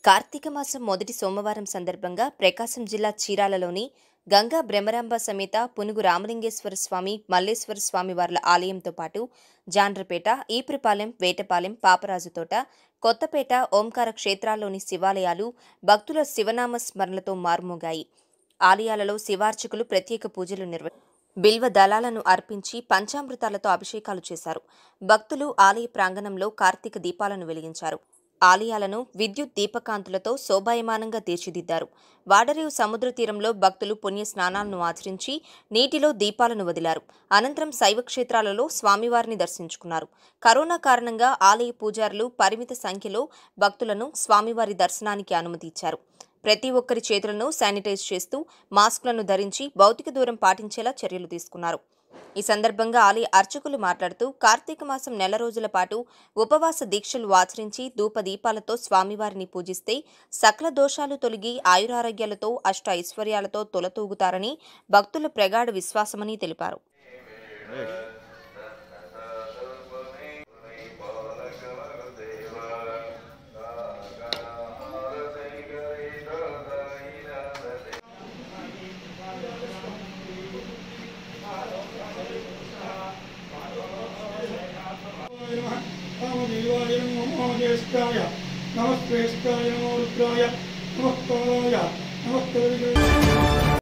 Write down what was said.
కార్తీక మాసం మొదటి సోమవారం సందర్భంగా ప్రకాశం జిల్లా చీరాలలోని గంగా బ్రహ్మరాంబ సమేత పునుగు రామలింగేశ్వర స్వామి మల్లేశ్వర స్వామి వార్ల ఆలయంతో పాటు జాండ్రపేట ఈపురపాలెం వేటపాలెం పాపరాజుతోట కొత్తపేట ఓంకార క్షేత్రాల్లోని శివాలయాలు భక్తుల శివనామ స్మరణలతో మారుమోగాయి ఆలయాలలో శివార్చకులు ప్రత్యేక పూజలు నిర్వ బిల్వ దళాలను అర్పించి పంచామృతాలతో అభిషేకాలు చేశారు భక్తులు ఆలయ ప్రాంగణంలో కార్తీక దీపాలను వెలిగించారు ఆలయాలను విద్యుత్ దీపకాంతులతో శోభాయమానంగా తీర్చిదిద్దారు వాడరేవు సముద్ర తీరంలో భక్తులు పుణ్య స్నానాలను ఆచరించి నీటిలో దీపాలను వదిలారు అనంతరం శైవ క్షేత్రాలలో స్వామివారిని దర్శించుకున్నారు కరోనా కారణంగా ఆలయ పూజారులు పరిమిత సంఖ్యలో భక్తులను స్వామివారి దర్శనానికి అనుమతి ఇచ్చారు ప్రతి ఒక్కరి చేతులను శానిటైజ్ చేస్తూ మాస్కులను ధరించి భౌతిక దూరం పాటించేలా చర్యలు తీసుకున్నారు ఈ సందర్భంగా ఆలయ అర్చకులు మాట్లాడుతూ కార్తీక మాసం నెల రోజుల పాటు ఉపవాస దీక్షలు ఆచరించి ధూప దీపాలతో స్వామివారిని పూజిస్తే సకల దోషాలు తొలగి ఆయురారోగ్యాలతో అష్ట ఐశ్వర్యాలతో తొలతూగుతారని భక్తుల ప్రగాఢ విశ్వాసమని తెలిపారు రామదేవాయ నమో జ్యేష్ఠాయ నమస్శ్రేష్ఠాయ నమో రుద్రాయ నమః కాలాయ నమః